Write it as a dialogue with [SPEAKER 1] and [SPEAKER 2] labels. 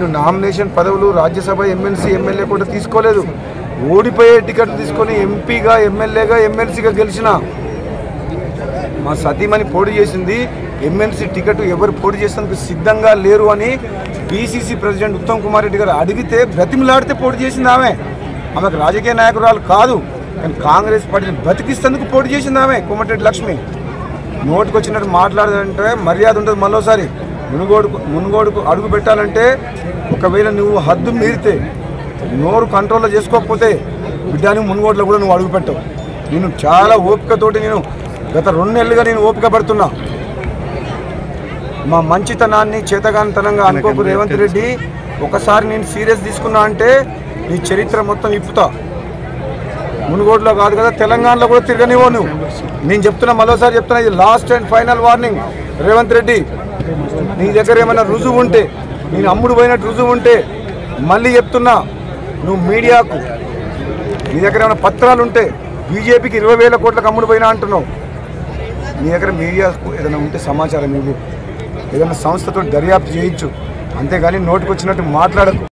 [SPEAKER 1] నువ్వు నామినేషన్ పదవులు Rajya Sabha MLC MLA కూడా తీసుకోలేదు ఓడిపోయే టికెట్ తీసుకొని ఎంపీగా ఎమ్మెల్యేగా ఎమ్మెల్సీగా గెలిచిన మా సతీమణి పోటీ చేసింది ఎమ్మెల్సీ టికెట్ ఎవరు పోటీ చేసేందుకు సిద్ధంగా లేరు అని బీసీసీ ప్రెసిడెంట్ ఉత్తమ్ కుమార్ రెడ్డి గారు అడిగితే బ్రతిమలాడితే పోటీ చేసింది ఆమె ఆమెకు రాజకీయ నాయకురాలు కాదు కానీ కాంగ్రెస్ పార్టీని బతికిస్తేందుకు పోటీ చేసింది ఆమె కోమటిరెడ్డి లక్ష్మి నోటికి వచ్చినట్టు మాట్లాడాలంటే మర్యాద ఉంటుంది మరోసారి మునుగోడుకు మునుగోడుకు అడుగు పెట్టాలంటే ఒకవేళ నువ్వు హద్దు మీరితే నోరు కంట్రోల్లో చేసుకోకపోతే బిడ్డని మునుగోడులో కూడా నువ్వు అడుగు పెట్టవు నేను చాలా ఓపికతోటి నేను గత రెండు నెలలుగా నేను ఓపిక పడుతున్నా మా మంచితనాన్ని చేతగానితనంగా అనుకోకు రేవంత్ రెడ్డి ఒకసారి నేను సీరియస్ తీసుకున్నా అంటే నీ చరిత్ర మొత్తం ఇప్పుతా మునుగోడులో కాదు కదా తెలంగాణలో కూడా తిరగనివ్వు నువ్వు నేను చెప్తున్నా మరోసారి చెప్తున్నా ఇది last and final warning Revanth Reddy నీ దగ్గర ఏమైనా రుజువు ఉంటే నేను అమ్ముడు పోయినట్టు రుజువు ఉంటే మళ్ళీ చెప్తున్నా నువ్వు మీడియాకు నీ దగ్గర ఏమైనా పత్రాలు ఉంటే బీజేపీకి ఇరవై వేల కోట్లకు అమ్ముడు పోయినా అంటున్నావు నీ దగ్గర మీడియాకు ఏదైనా ఉంటే సమాచారం ఇవ్వు ఏదైనా సంస్థతో దర్యాప్తు చేయించు అంతేగాని నోటికి వచ్చినట్టు మాట్లాడకు